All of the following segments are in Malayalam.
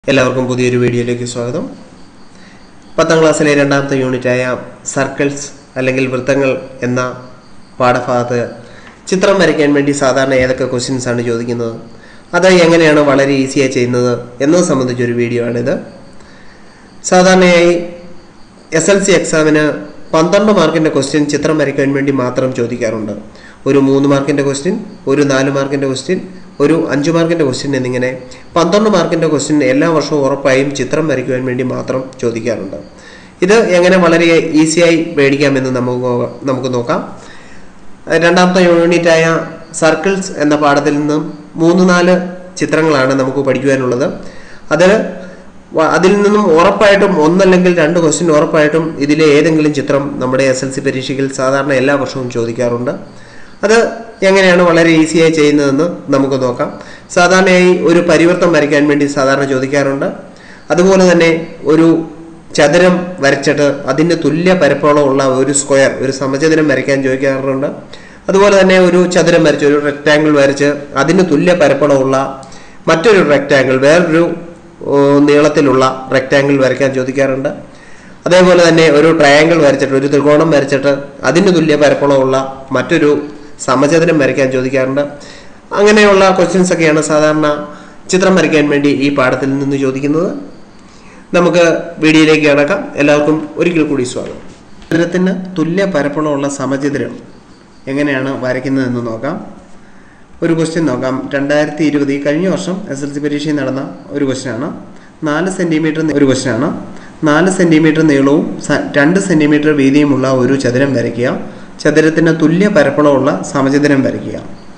എല്ലാവർക്കും പുതിയൊരു വീഡിയോയിലേക്ക് സ്വാഗതം പത്താം ക്ലാസ്സിലെ രണ്ടാമത്തെ യൂണിറ്റായ സർക്കിൾസ് അല്ലെങ്കിൽ വൃത്തങ്ങൾ എന്ന പാഠഭാഗത്ത് ചിത്രം വരയ്ക്കാൻ വേണ്ടി സാധാരണ ഏതൊക്കെ ക്വസ്റ്റ്യൻസ് ആണ് ചോദിക്കുന്നത് അത് എങ്ങനെയാണ് വളരെ ഈസിയായി ചെയ്യുന്നത് എന്നത് സംബന്ധിച്ചൊരു വീഡിയോ ആണിത് സാധാരണയായി എസ് എൽ സി എക്സാമിന് പന്ത്രണ്ട് മാർക്കിൻ്റെ ക്വസ്റ്റ്യൻ ചിത്രം വരയ്ക്കാൻ വേണ്ടി മാത്രം ചോദിക്കാറുണ്ട് ഒരു മൂന്ന് മാർക്കിൻ്റെ ക്വസ്റ്റ്യൻ ഒരു നാല് മാർക്കിൻ്റെ ക്വസ്റ്റ്യൻ ഒരു അഞ്ച് മാർക്കിൻ്റെ ക്വസ്റ്റ്യൻ എന്നിങ്ങനെ പന്ത്രണ്ട് മാർക്കിൻ്റെ ക്വസ്റ്റ്യൻ എല്ലാ വർഷവും ഉറപ്പായും ചിത്രം വരയ്ക്കുവാൻ വേണ്ടി മാത്രം ചോദിക്കാറുണ്ട് ഇത് എങ്ങനെ വളരെ ഈസിയായി മേടിക്കാമെന്ന് നമുക്ക് നോ- നമുക്ക് നോക്കാം രണ്ടാമത്തെ യൂണിറ്റായ സർക്കിൾസ് എന്ന പാഠത്തിൽ നിന്നും മൂന്ന് നാല് ചിത്രങ്ങളാണ് നമുക്ക് പഠിക്കുവാനുള്ളത് അതിൽ വ- അതിൽ നിന്നും ഉറപ്പായിട്ടും ഒന്നല്ലെങ്കിൽ രണ്ട് ക്വസ്റ്റ്യൻ ഉറപ്പായിട്ടും ഇതിലെ ഏതെങ്കിലും ചിത്രം നമ്മുടെ എസ് എൽ സി പരീക്ഷയ്ക്ക് സാധാരണ എല്ലാ വർഷവും ചോദിക്കാറുണ്ട് അത് എങ്ങനെയാണ് വളരെ ഈസിയായി ചെയ്യുന്നതെന്ന് നമുക്ക് നോക്കാം സാധാരണയായി ഒരു പരിവർത്തനം വരയ്ക്കാൻ വേണ്ടി സാധാരണ ചോദിക്കാറുണ്ട് അതുപോലെ തന്നെ ഒരു ചതുരം വരച്ചിട്ട് അതിന് തുല്യ പരപ്പോളമുള്ള ഒരു സ്ക്വയർ ഒരു സമചതുരം വരയ്ക്കാൻ ചോദിക്കാറുണ്ട് അതുപോലെ തന്നെ ഒരു ചതുരം വരച്ച് ഒരു റെക്റ്റാങ്കിൾ വരച്ച് അതിന് തുല്യ പരപ്പളമുള്ള മറ്റൊരു റെക്റ്റാങ്കിൾ വേറൊരു ഓ, നീളത്തിലുള്ള റെക്റ്റാങ്കിൾ വരയ്ക്കാൻ ചോദിക്കാറുണ്ട് അതേപോലെ തന്നെ ഒരു ട്രയാങ്കിൾ വരച്ചിട്ട് ഒരു ത്രികോണം വരച്ചിട്ട് അതിന് തുല്യ പരപ്പളമുള്ള മറ്റൊരു സമചതുരം വരയ്ക്കാൻ ചോദിക്കാറുണ്ട് അങ്ങനെയുള്ള ക്വസ്റ്റ്യൻസ് ഒക്കെയാണ് സാധാരണ ചിത്രം വരയ്ക്കാൻ വേണ്ടി ഈ പാഠത്തിൽ നിന്ന് ചോദിക്കുന്നത് നമുക്ക് വീഡിയോയിലേക്ക് കടക്കാം എല്ലാവർക്കും ഒരിക്കൽ കൂടി സ്വാഗതം ചിത്രത്തിന് തുല്യ പരപ്പളമുള്ള സമചിത്രം എങ്ങനെയാണ് വരയ്ക്കുന്നതെന്ന് നോക്കാം ഒരു ക്വസ്റ്റ്യൻ നോക്കാം രണ്ടായിരത്തി ഇരുപത് ഈ കഴിഞ്ഞ വർഷം എസ് എൽ സി പരീക്ഷയിൽ നടന്ന ഒരു ക്വസ്റ്റ്യനാണ് നാല് സെൻറ്റിമീറ്റർ ഒരു ക്വസ്റ്റ്യനാണ് നാല് സെൻറ്റിമീറ്റർ നീളവും സ- രണ്ട് സെൻറ്റിമീറ്റർ വീതിയുമുള്ള ഒരു ചതുരം വരയ്ക്കുക ചതുരത്തിന് തുല്യ പരപ്പളമുള്ള സമചതുരം വരയ്ക്കുക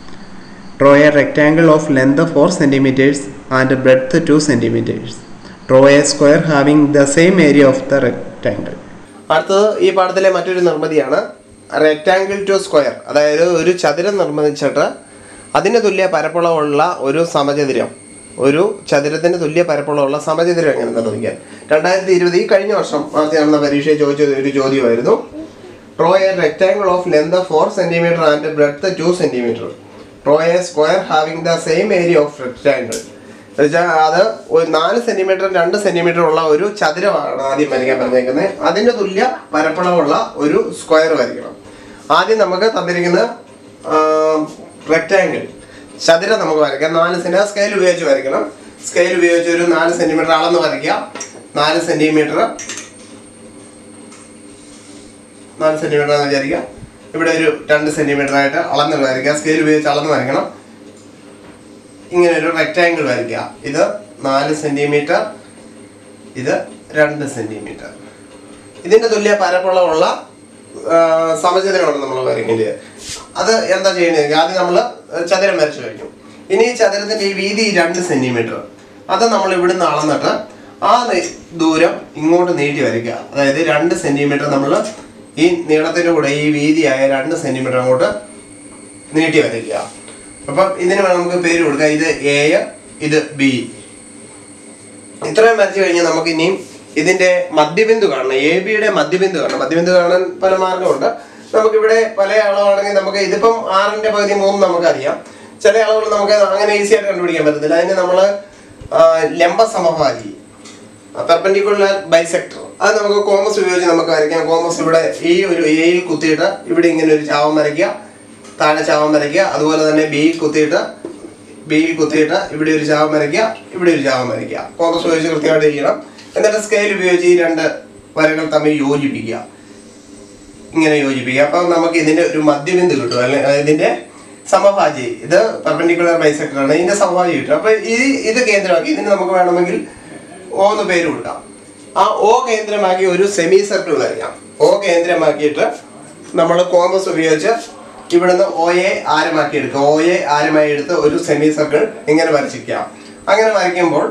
draw a rectangle of length four centimetres and breadth two centimetres draw a square having the same area of the rectangle അടുത്തത് ഈ പാഠത്തിലെ മറ്റൊരു നിർമ്മിതിയാണ് റെക്റ്റാങ്കിൾ ടു സ്ക്വയർ അതായത് ഒരു ചതുരം നിർമ്മിച്ചിട്ട് അതിന് തുല്യ പരപ്പളമുള്ള ഒരു സമചതുരം ഒരു ചതുരത്തിന് തുല്യ പരപ്പളമുള്ള സമചതുരം എങ്ങനെ നിർമ്മിക്കാൻ രണ്ടായിരത്തി ഇരുപത് ഈ കഴിഞ്ഞ വർഷം മാർച്ച് നടന്ന പരീക്ഷയിൽ ചോദിച്ച ഒരു ചോദ്യമായിരുന്നു draw a rectangle of length four centimetre and breadth two centimetre draw a square having the same area of rectangle എന്നുവെച്ചാൽ അത് ഒരു നാല് സെന്റിമീറ്റർ രണ്ട് സെന്റിമീറ്റർ ഉള്ള ഒരു ചതുരമാണ് ആദ്യം വരയ്ക്കാൻ പറഞ്ഞേക്കുന്നത് അതിന് തുല്യ പരപ്പളമുള്ള ഒരു സ്ക്വയർ വരയ്ക്കണം ആദ്യം നമുക്ക് തന്നിരിക്കുന്ന റെക്റ്റാങ്കിൾ ചതുരം നമുക്ക് വരയ്ക്കാം നാല് സെന്റി സ്കെയിൽ ഉപയോഗിച്ച് വരയ്ക്കണം സ്കെയിൽ ഉപയോഗിച്ച് ഒരു നാല് സെന്റിമീറ്റർ അളന്ന് വരയ്ക്കാം നാല് സെന്റിമീറ്റർ നാല് സെന്റിമീറ്റർ എന്ന് വിചാരിക്കാം ഇവിടെ ഒരു രണ്ട് സെന്റിമീറ്റർ ആയിട്ട് അളന്ന് വരയ്ക്കുക സ്കെയിൽ ഉപയോഗിച്ച് അളന്ന് വരയ്ക്കണം ഇങ്ങനെ ഒരു റെക്റ്റാങ്കിൾ വരയ്ക്കുക ഇത് നാല് സെന്റിമീറ്റർ ഇത് രണ്ട് സെന്റിമീറ്റർ ഇതിന്റെ തുല്യ പരപ്പളമുള്ള ആ, സമചതുരമാണ് നമ്മൾ വരയ്ക്കേണ്ടത് അത് എന്താ ചെയ്യേണ്ടത് ആദ്യം നമ്മൾ ചതുരം വരച്ചു കഴിഞ്ഞു ഇനി ഈ ചതുരത്തിന്റെ ഈ വീതി രണ്ട് സെന്റിമീറ്റർ അത് നമ്മൾ ഇവിടുന്ന് അളന്നിട്ട് ആ നി- ദൂരം ഇങ്ങോട്ട് നീട്ടി വരയ്ക്കുക അതായത് രണ്ട് സെന്റിമീറ്റർ നമ്മൾ ഈ നീളത്തിന്റെ കൂടെ ഈ വീതിയായ രണ്ട് സെന്റിമീറ്റർ അങ്ങോട്ട് നീട്ടി വരയ്ക്കുക അപ്പം ഇതിന് വേണം നമുക്ക് പേര് കൊടുക്കാം ഇത് എ ഇത് ബി ഇത്രയും വരച്ചു കഴിഞ്ഞാൽ നമുക്ക് ഇനിയും ഇതിന്റെ മധ്യബിന്ദു കാണണം എ ബിയുടെ മധ്യബിന്ദു കാണണം മധ്യബിന്ദു കാണാൻ പല മാർഗമുണ്ട് നമുക്കിവിടെ പല അളവാണെങ്കിൽ നമുക്ക് ഇതിപ്പം ആറിന്റെ പകുതി മൂന്ന് നമുക്കറിയാം ചില അളവുകൾ നമുക്ക് അങ്ങനെ ഈസി ആയിട്ട് കണ്ടുപിടിക്കാൻ പറ്റത്തില്ല അതിന് നമ്മൾ ലംബ സമഭാജി പെർപെൻഡിക്കുലർ ബൈസെക്ടർ അത് നമുക്ക് കോമസ് ഉപയോഗിച്ച് നമുക്ക് വരയ്ക്കാം കോമസ് ഇവിടെ ഈ ഒരു എയിൽ കുത്തിയിട്ട് ഇവിടെ ഇങ്ങനെ ഒരു ചാവം വരയ്ക്കുക താഴെ ചാവം വരയ്ക്കുക അതുപോലെ തന്നെ ബിയിൽ കുത്തിയിട്ട് ബിയിൽ കുത്തിയിട്ട് ഇവിടെ ഒരു ചാവം വരയ്ക്കുക ഇവിടെ ഒരു ചാവം വരയ്ക്കുക കോമസ് ഉപയോഗിച്ച് കൃത്യമായിട്ട് ചെയ്യണം എന്നിട്ട് സ്കെയിൽ ഉപയോഗിച്ച് ഈ രണ്ട് വരകൾ തമ്മിൽ യോജിപ്പിക്കുക ഇങ്ങനെ യോജിപ്പിക്കുക അപ്പം നമുക്ക് ഇതിന്റെ ഒരു മധ്യബിന്ദു കിട്ടും അല്ലെ ഇതിന്റെ സമഭാജി ഇത് പെർപെൻഡിക്കുലർ ബൈസെക്ടർ ആണ് ഇതിന്റെ സമഭാജി കിട്ടും അപ്പൊ ഈ ഇത് കേന്ദ്രമാക്കി ഇതിന് നമുക്ക് വേണമെങ്കിൽ ഓ എന്ന് പേര് കൊടുക്കാം ആ ഓ കേന്ദ്രമാക്കി ഒരു സെമി സർക്കിൾ വരയ്ക്കാം ഓ കേന്ദ്രമാക്കിയിട്ട് നമ്മൾ കോമ്പസ് ഉപയോഗിച്ച് ഇവിടുന്ന് ഒ എ ആരമാക്കി എടുക്കുക ഒ എ ആരമായി എടുത്ത് ഒരു സെമി സർക്കിൾ ഇങ്ങനെ വരച്ചിരിക്കാം അങ്ങനെ വരയ്ക്കുമ്പോൾ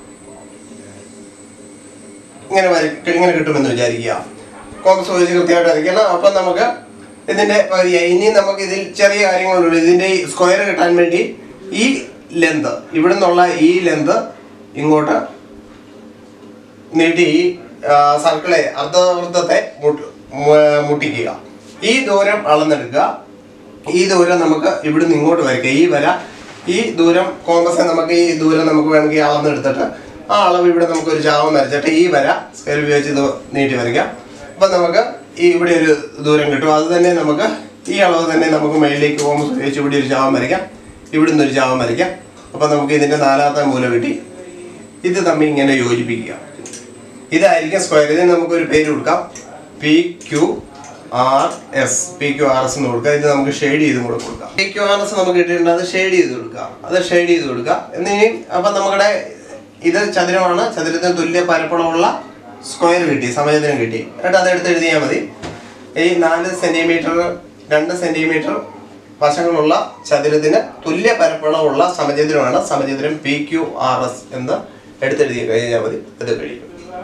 ഇങ്ങനെ വര ഇങ്ങനെ കിട്ടുമെന്ന് വിചാരിക്കുക കോമ്പസ് ഉപയോഗിച്ച് കൃത്യമായിട്ട് വരയ്ക്കണം അപ്പം നമുക്ക് ഇതിന്റെ പകുതിയായി. ഇനി നമുക്ക് ഇതിൽ ചെറിയ കാര്യങ്ങളുള്ളൂ ഇതിന്റെ സ്ക്വയർ കിട്ടാൻ വേണ്ടി ഈ ലെന്ത് ഇവിടെ നിന്നുള്ള ഈ ലെന്ത് ഇങ്ങോട്ട് നീട്ടി ഈ സർക്കിളെ അർദ്ധവൃത്തത്തെ മുട്ട്- മു- മുട്ടിക്കുക ഈ ദൂരം അളന്നെടുക്കുക ഈ ദൂരം നമുക്ക് ഇവിടുന്ന് ഇങ്ങോട്ട് വരയ്ക്കുക ഈ വര ഈ ദൂരം കോമ്പസ് നമുക്ക് ഈ ദൂരം നമുക്ക് വേണമെങ്കിൽ അളന്നെടുത്തിട്ട് ആ അളവ് ഇവിടെ നമുക്ക് ഒരു ചാവം വരച്ചിട്ട് ഈ വര സ്കെയിൽ ഉപയോഗിച്ച് ഇത് നീട്ടി വരയ്ക്കാം അപ്പം നമുക്ക് ഈ ഇവിടെ ഒരു ദൂരം കിട്ടും അത് തന്നെ നമുക്ക് ഈ അളവ് തന്നെ നമുക്ക് മേളിലേക്ക് കോമസ് ഉപയോഗിച്ച് ഇവിടെ ഒരു ചാവം വരയ്ക്കാം ഇവിടെ നിന്ന് ഒരു ചാവം വരയ്ക്കാം അപ്പം നമുക്ക് ഇതിൻ്റെ നാലാമത്തെ മൂല കിട്ടി ഇത് തമ്മിൽ ഇങ്ങനെ യോജിപ്പിക്കുക ഇതായിരിക്കും സ്ക്വയർ ഇതിന് നമുക്കൊരു പേര് കൊടുക്കാം P Q R S P Q R S എന്ന് കൊടുക്കുക ഇത് നമുക്ക് ഷെയ്ഡ് ചെയ്തും കൂടെ കൊടുക്കാം പി ക്യു ആർ എസ് നമുക്ക് കിട്ടിയിട്ടുണ്ട് അത് ഷെയ്ഡ് ചെയ്ത് കൊടുക്കുക അത് ഷെയ്ഡ് ചെയ്ത് കൊടുക്കുക എന്നിനി അപ്പം നമ്മുടെ ഇത് ചതുരമാണ് ചതുരത്തിന് തുല്യ പരപ്പളമുള്ള സ്ക്വയർ കിട്ടി സമയത്തിന് കിട്ടി എന്നിട്ട് അതെടുത്ത് എഴുതിയാൽ മതി ഈ നാല് സെന്റിമീറ്റർ രണ്ട് സെന്റിമീറ്റർ വശങ്ങളുള്ള ചതുരത്തിന് തുല്യ പരപ്പളമുള്ള സമചതുരമാണ് സമചതുരം പി ക്യു ആർ എസ് എന്ന് എടുത്തെഴുതി കഴിഞ്ഞാൽ മതി അത് കഴിയും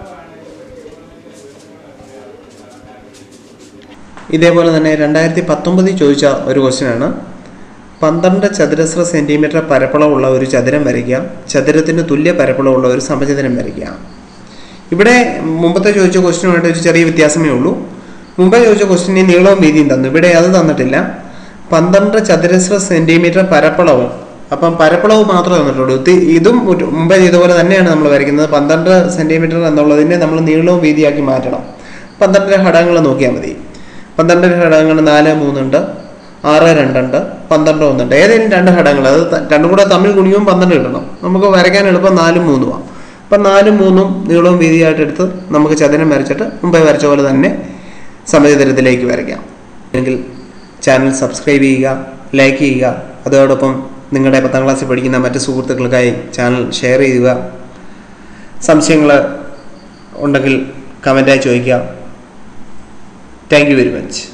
ഇതേപോലെ തന്നെ രണ്ടായിരത്തി പത്തൊമ്പതിൽ ചോദിച്ച ഒരു ക്വസ്റ്റ്യൻ ആണ് പന്ത്രണ്ട് ചതുരശ്ര സെൻറ്റിമീറ്റർ പരപ്പളമുള്ള ഒരു ചതുരം വരയ്ക്കുക ചതുരത്തിന് തുല്യ പരപ്പളമുള്ള ഒരു സമചതുരം വരയ്ക്കുക ഇവിടെ മുമ്പത്തെ ചോദിച്ച ക്വസ്റ്റ്യനുമായിട്ട് ഒരു ചെറിയ വ്യത്യാസമേ ഉള്ളൂ മുമ്പേ ചോദിച്ച ക്വസ്റ്റ്യന് നീളവും വീതിയും തന്നു ഇവിടെ അത് തന്നിട്ടില്ല പന്ത്രണ്ട് ചതുരശ്ര സെൻറ്റിമീറ്റർ പരപ്പളവും അപ്പം പരപ്പളവ് മാത്രമേ തന്നിട്ടുള്ളൂ ഇത് ഇതും ഒരു- മുമ്പേ ചെയ്തപോലെ തന്നെയാണ് നമ്മൾ വരയ്ക്കുന്നത് പന്ത്രണ്ട് സെൻറ്റിമീറ്റർ എന്നുള്ളതിനെ നമ്മൾ നീളവും വീതിയാക്കി മാറ്റണം പന്ത്രണ്ടര ഘടകങ്ങൾ നോക്കിയാൽ മതി പന്ത്രണ്ടര ഘടകങ്ങൾ നാല് മൂന്നുണ്ട് ആറ് രണ്ടുണ്ട് പന്ത്രണ്ട് ഒന്നുണ്ട് ഏതെങ്കിലും രണ്ട് ഘടകങ്ങൾ അത് ത- രണ്ടും കൂടെ തമ്മിൽ ഗുണിയും പന്ത്രണ്ട് കിട്ടണം നമുക്ക് വരയ്ക്കാൻ എളുപ്പം നാലും മൂന്നുമാണ് അപ്പം നാലും മൂന്നും നീളവും വീതിയായിട്ട് എടുത്ത് നമുക്ക് ചതുരം വരച്ചിട്ട് മുമ്പേ വരച്ച പോലെ തന്നെ സമചതുരത്തിലേക്ക് വരയ്ക്കാം അല്ലെങ്കിൽ ചാനൽ സബ്സ്ക്രൈബ് ചെയ്യുക ലൈക്ക് ചെയ്യുക അതോടൊപ്പം നിങ്ങളുടെ പത്താം ക്ലാസ്സിൽ പഠിക്കുന്ന മറ്റ് സുഹൃത്തുക്കൾക്കായി ചാനൽ ഷെയർ ചെയ്യുക സംശയങ്ങൾ ഉണ്ടെങ്കിൽ കമൻറ്റായി ചോദിക്കുക താങ്ക് യു വെരി മച്ച്